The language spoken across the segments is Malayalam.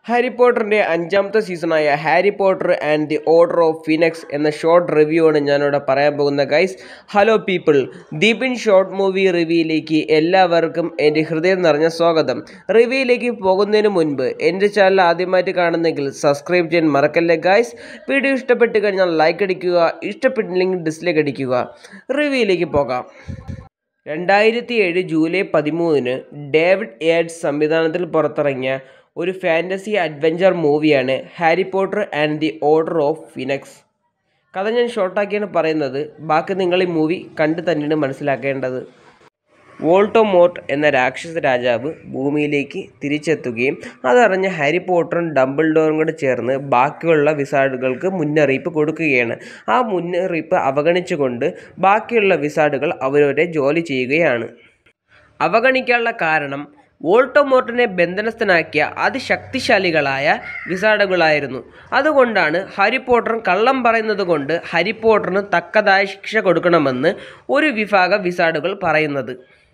ഹാരി പോട്ടറിൻ്റെ അഞ്ചാമത്തെ സീസണായ Harry Potter and the Order of Phoenix എന്ന ഷോർട്ട് റിവ്യൂ ആണ് ഞാനിവിടെ പറയാൻ പോകുന്ന ഗൈസ് ഹലോ പീപ്പിൾ ദീപിൻ ഷോർട്ട് മൂവി റിവ്യൂയിലേക്ക് എല്ലാവർക്കും എൻ്റെ ഹൃദയം നിറഞ്ഞ സ്വാഗതം റിവ്യൂയിലേക്ക് പോകുന്നതിന് മുൻപ് എൻ്റെ ചാനൽ ആദ്യമായിട്ട് കാണുന്നെങ്കിൽ സബ്സ്ക്രൈബ് ചെയ്യാൻ മറക്കല്ലേ ഗൈസ് വീഡിയോ ഇഷ്ടപ്പെട്ട് കഴിഞ്ഞാൽ ലൈക്ക് അടിക്കുക ഇഷ്ടപ്പെട്ടില്ലെങ്കിൽ ഡിസ്ലൈക്ക് അടിക്കുക റിവ്യൂയിലേക്ക് പോകാം രണ്ടായിരത്തി ഏഴ് ജൂലൈ പതിമൂന്നിന് ഡേവിഡ് ഏഡ്സ് സംവിധാനത്തിൽ പുറത്തിറങ്ങിയ ഒരു ഫാൻറ്റസി അഡ്വഞ്ചർ മൂവിയാണ് Harry Potter and the Order of Phoenix കഥ ഞാൻ ഷോർട്ടാക്കിയാണ് പറയുന്നത് ബാക്കി നിങ്ങൾ ഈ മൂവി കണ്ടു തന്നെയാണ് മനസ്സിലാക്കേണ്ടത് വോൾട്ടോമോർട്ട് എന്ന രാക്ഷസ രാജാവ് ഭൂമിയിലേക്ക് തിരിച്ചെത്തുകയും അതറിഞ്ഞ ഹാരി പോട്ടറും ഡംബിൾഡോറും കൂടെ ചേർന്ന് ബാക്കിയുള്ള വിസാർഡുകൾക്ക് മുന്നറിയിപ്പ് കൊടുക്കുകയാണ് ആ മുന്നറിയിപ്പ് അവഗണിച്ചുകൊണ്ട് ബാക്കിയുള്ള വിസാർഡുകൾ അവരവരെ ജോലി ചെയ്യുകയാണ് അവഗണിക്കാനുള്ള കാരണം വോൾട്ടോമോർട്ടിനെ ബന്ധനസ്ഥനാക്കിയ അതിശക്തിശാലികളായ വിസാർഡുകളായിരുന്നു അതുകൊണ്ടാണ് ഹാരി പോട്ടറും കള്ളം പറയുന്നത് കൊണ്ട് ഹാരി പോട്ടറിന് തക്കതായ ശിക്ഷ കൊടുക്കണമെന്ന് ഒരു വിഭാഗം വിസാർഡുകൾ പറയുന്നത്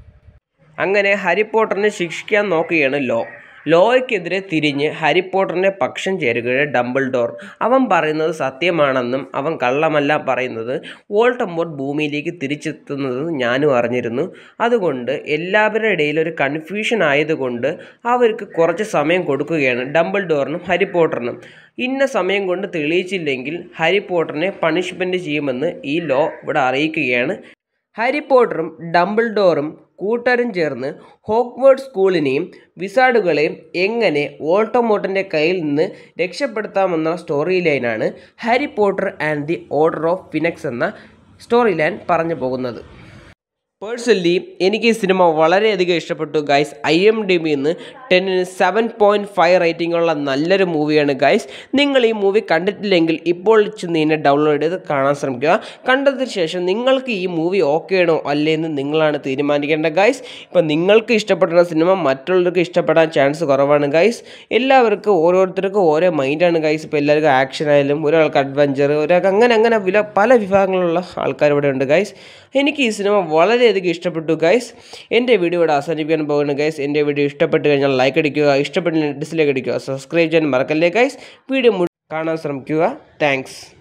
അങ്ങനെ ഹാരി പോട്ടറിനെ ശിക്ഷിക്കാൻ നോക്കുകയാണ് ലോ ലോയ്ക്കെതിരെ തിരിഞ്ഞ് ഹാരി പോട്ടറിൻ്റെ പക്ഷം ചേരുകയാണ് ഡംബിൾഡോർ അവൻ പറയുന്നത് സത്യമാണെന്നും അവൻ കള്ളമല്ല പറയുന്നത് വോൾട്ടമോട്ട് ഭൂമിയിലേക്ക് തിരിച്ചെത്തുന്നത് ഞാനും അറിഞ്ഞിരുന്നു അതുകൊണ്ട് എല്ലാവരുടെ ഇടയിൽ ഒരു കൺഫ്യൂഷൻ ആയതുകൊണ്ട് അവർക്ക് കുറച്ച് സമയം കൊടുക്കുകയാണ് ഡംബിൾഡോറിനും ഹാരി പോട്ടറിനും ഇന്ന സമയം കൊണ്ട് തെളിയിച്ചില്ലെങ്കിൽ ഹാരി പോട്ടറിനെ പണിഷ്മെൻറ്റ് ചെയ്യുമെന്ന് ഈ ലോ ഇവിടെ അറിയിക്കുകയാണ് ഹാരി പോട്ടറും ഡംബിൾഡോറും കൂട്ടരും ചേർന്ന് ഹോക്വേർഡ് സ്കൂളിനെയും വിസാർഡുകളെയും എങ്ങനെ വോൾട്ടോമോട്ടിൻ്റെ കയ്യിൽ നിന്ന് രക്ഷപ്പെടുത്താമെന്ന story line Harry Potter and the Order of Phoenix എന്ന സ്റ്റോറി ലൈൻ പറഞ്ഞു പോകുന്നത് പേഴ്സണലി എനിക്ക് ഈ സിനിമ വളരെയധികം ഇഷ്ടപ്പെട്ടു ഗൈസ് ഐ എം ഡി ബിന്ന് ടെന്നിന് സെവൻ പോയിൻറ്റ് ഫൈവ് റേറ്റിംഗ് ഉള്ള നല്ലൊരു മൂവിയാണ് ഗൈസ് നിങ്ങൾ ഈ മൂവി കണ്ടിട്ടില്ലെങ്കിൽ ഇപ്പോൾ ചെന്ന് ഇതിനെ ഡൗൺലോഡ് ചെയ്ത് കാണാൻ ശ്രമിക്കുക കണ്ടതിന് ശേഷം നിങ്ങൾക്ക് ഈ മൂവി ഓക്കെ ആണോ അല്ലേ എന്ന് നിങ്ങളാണ് തീരുമാനിക്കേണ്ട ഗൈസ് ഇപ്പം നിങ്ങൾക്ക് ഇഷ്ടപ്പെടുന്ന സിനിമ മറ്റുള്ളവർക്ക് ഇഷ്ടപ്പെടാൻ ചാൻസ് കുറവാണ് ഗൈസ് എല്ലാവർക്കും ഓരോരുത്തർക്കും ഓരോ മൈൻഡാണ് ഗൈസ് ഇപ്പോൾ എല്ലാവർക്കും ആക്ഷൻ ആയാലും ഒരാൾക്ക് അഡ്വഞ്ചർ ഒരാൾക്ക് അങ്ങനെ അങ്ങനെ വില പല വിഭാഗങ്ങളുള്ള ആൾക്കാർ ഇവിടെ ഉണ്ട് ഗൈസ് എനിക്ക് ഈ സിനിമ വളരെയധികം ഇഷ്ടപ്പെട്ടു ഗൈസ് എൻ്റെ വീഡിയോ ഇവിടെ അവസാനിപ്പിക്കാൻ പോകുന്നു ഗൈസ് എൻ്റെ വീഡിയോ ഇഷ്ടപ്പെട്ട് കഴിഞ്ഞാൽ ലൈക്ക് അടിക്കുക ഇഷ്ടപ്പെട്ടില്ലെങ്കിൽ ഡിസ്ലൈക്ക് അടിക്കുക സബ്സ്ക്രൈബ് ചെയ്യാൻ മറക്കല്ലേ ഗൈസ് വീഡിയോ കാണാൻ ശ്രമിക്കുക താങ്ക്സ്